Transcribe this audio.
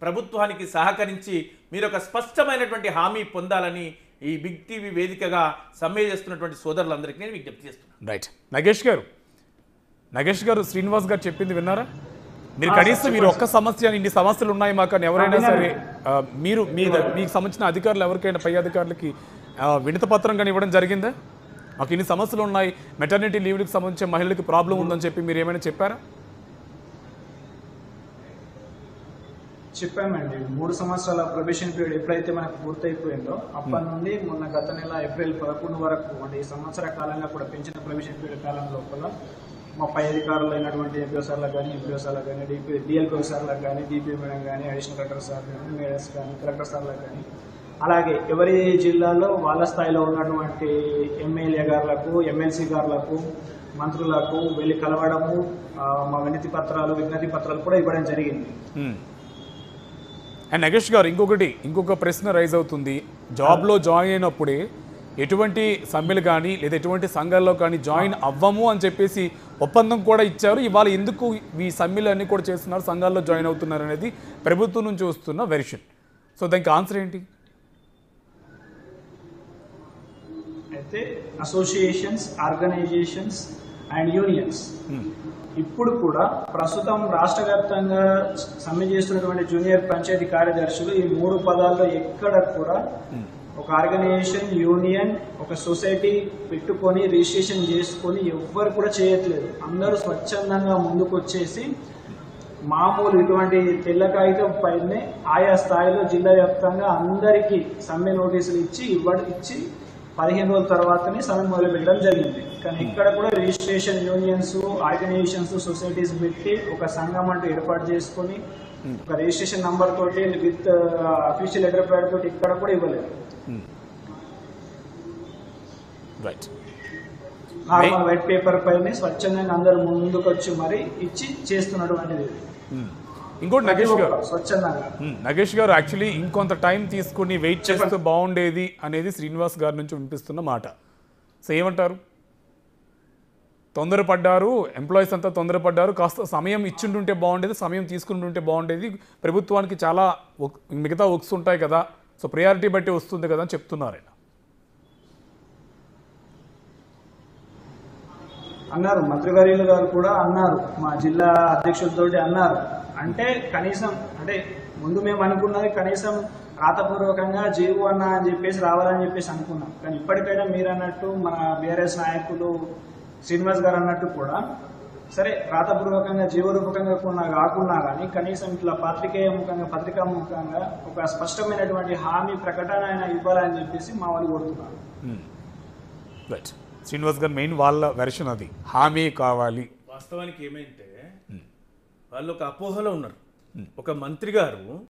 ప్రభుత్వానికి సహకరించి మీరు ఒక స్పష్టమైనటువంటి హామీ పొందాలని ఈ బిగ్ టీవీ వేదికగా సమ్మె చేస్తున్నటువంటి సోదరులందరికీ నేను విజ్ఞప్తి చేస్తున్నాను రైట్ నగేష్ గారు నగేష్ గారు శ్రీనివాస్ గారు చెప్పింది విన్నారా మీరు కనీసం మీరు ఒక్క సమస్య ఇన్ని సమస్యలు ఉన్నాయి మాకు అని ఎవరైనా సరే ఆ, మీరు మీ ద- మీకు సంబంధించిన అధికారులు ఎవరికైనా పై అధికారులకి ఆ, వినతి పత్రం కానీ ఇవ్వడం జరిగిందా మాకు ఇన్ని సమస్యలు ఉన్నాయి మెటర్నిటీ లీవ్లకు సంబంధించిన మహిళలకి ప్రాబ్లం ఉందని చెప్పి మీరు ఏమైనా చెప్పారా చెప్పామండి మూడు సంవత్సరాల ప్రొబేషన్ పీరియడ్ ఎప్పుడైతే మనకు పూర్తయిపోయిందో అప్పటి నుండి మొన్న గత నెల ఏప్రిల్ పదకొండు వరకు అంటే ఈ సంవత్సర కాలంగా కూడా పెంచిన ప్రొబేషన్ పీరియడ్ కాలం లోపల మా పై అధికారులు అయినటువంటి ఎంపీఓ సార్లకు కానీ ఎంపీఓ సార్లకు కానీ డిపి డిఎల్పీ సార్లకు కానీ డిపి మేడం కానీ అడిషనల్ కలెక్టర్ సార్ కానీ మేడర్స్ కానీ కలెక్టర్ సార్లకు కానీ అలాగే ఎవరి జిల్లాలో వాళ్ళ స్థాయిలో ఉన్నటువంటి ఎమ్మెల్యే గారులకు ఎమ్మెల్సీ గారులకు మంత్రులకు వెళ్ళి కలవడము ఆ, మా వినతి పత్రాలు విజ్ఞప్తి పత్రాలు కూడా ఇవ్వడం జరిగింది అండ్ నగేష్ గారు ఇంకొకటి ఇంకొక ప్రశ్న రైజ్ అవుతుంది జాబ్లో జాయిన్ అయినప్పుడే ఎటువంటి సమ్మెలు కానీ లేదా ఎటువంటి సంఘాల్లో కానీ జాయిన్ అవ్వము అని చెప్పేసి ఒప్పందం కూడా ఇచ్చారు ఇవాళ ఎందుకు ఈ సమ్మెలు అన్ని కూడా చేస్తున్నారు సంఘాల్లో జాయిన్ అవుతున్నారు అనేది ప్రభుత్వం నుంచి వస్తున్న వెర్షన్ సో దానికి ఆన్సర్ ఏంటి అయితే అసోసియేషన్స్ ఆర్గనైజేషన్స్ అండ్ యూనియన్స్ ఇప్పుడు కూడా ప్రస్తుతం రాష్ట్ర వ్యాప్తంగా సమ్మె చేస్తున్నటువంటి జూనియర్ పంచాయతీ కార్యదర్శులు ఈ మూడు పదాల్లో ఎక్కడ కూడా ఒక ఆర్గనైజేషన్ యూనియన్ ఒక సొసైటీ పెట్టుకొని రిజిస్ట్రేషన్ చేసుకొని ఎవ్వరు కూడా చేయట్లేదు అందరూ స్వచ్ఛందంగా ముందుకు వచ్చేసి మామూలు ఇటువంటి తెల్ల కాగితం పైనే ఆయా స్థాయిలో జిల్లా వ్యాప్తంగా అందరికీ సమ్మె నోటీసులు ఇచ్చి ఇవ్వడం ఇచ్చి పదిహేను రోజుల తర్వాతనే సమ్మె మొదలు పెట్టడం జరిగింది కానీ ఇక్కడ కూడా రిజిస్ట్రేషన్ యూనియన్స్ ఆర్గనైజేషన్స్ సొసైటీస్ పెట్టి ఒక సంఘం అంటూ ఏర్పాటు చేసుకొని ఒక రిజిస్ట్రేషన్ నంబర్ తోటి విత్ అఫీషియల్ లెటర్ ప్యాడ్ తోటి ఇక్కడ కూడా ఇవ్వలేదు రైట్ నార్మల్ వైట్ పేపర్ పైన స్వచ్ఛందంగా అందరూ ముందుకు వచ్చి మరి ఇచ్చి చేస్తున్నటువంటిది ఇది. ఇంకోటి నగేష్ గారు స్వచ్ఛందంగా మ్మ్. నగేష్ గారు యాక్చువల్లీ ఇంకొంత టైం తీసుకుని వెయిట్ చేస్తూ బాగుండేది అనేది శ్రీనివాస్ గారి నుంచి వినిపిస్తున్న మాట సో ఏమంటారు తొందరపడ్డారు ఎంప్లాయీస్ అంతా తొందరపడ్డారు కాస్త సమయం ఇచ్చింటుంటే బాగుండేది సమయం తీసుకుంటుంటే బాగుండేది ప్రభుత్వానికి చాలా వర్క్- మిగతా వర్క్స్ ఉంటాయి కదా సో ప్రయారిటీ బట్టి వస్తుంది కదా అని చెప్తున్నారు ఆయన అన్నారు మంత్రివర్యులు గారు కూడా అన్నారు మా జిల్లా అధ్యక్షులతోటి అన్నారు అంటే కనీసం అంటే ముందు మేము అనుకున్నది కనీసం రాతపూర్వకంగా జీవు అన్న అని చెప్పేసి రావాలని చెప్పేసి అనుకున్నాం కానీ ఇప్పటికైనా మీరు అన్నట్టు మన బీఆర్ఎస్ నాయకులు శ్రీనివాస్ గారు అన్నట్టు కూడా సరే రాతపూర్వకంగా జీవరూపకంగా కూడా కాకున్నా కానీ కనీసం ఇట్లా పాత్రికేయ ముఖంగా పత్రికా ముఖంగా ఒక స్పష్టమైనటువంటి హామీ ప్రకటన ఆయన ఇవ్వాలని చెప్పేసి మా వాళ్ళు కోరుతున్నారు రైట్ శ్రీనివాస్ గారు మెయిన్ వాళ్ళ వెర్షన్ అది హామీ కావాలి వాస్తవానికి ఏమైంటే వాళ్ళు ఒక అపోహలో ఉన్నారు ఒక మంత్రి గారు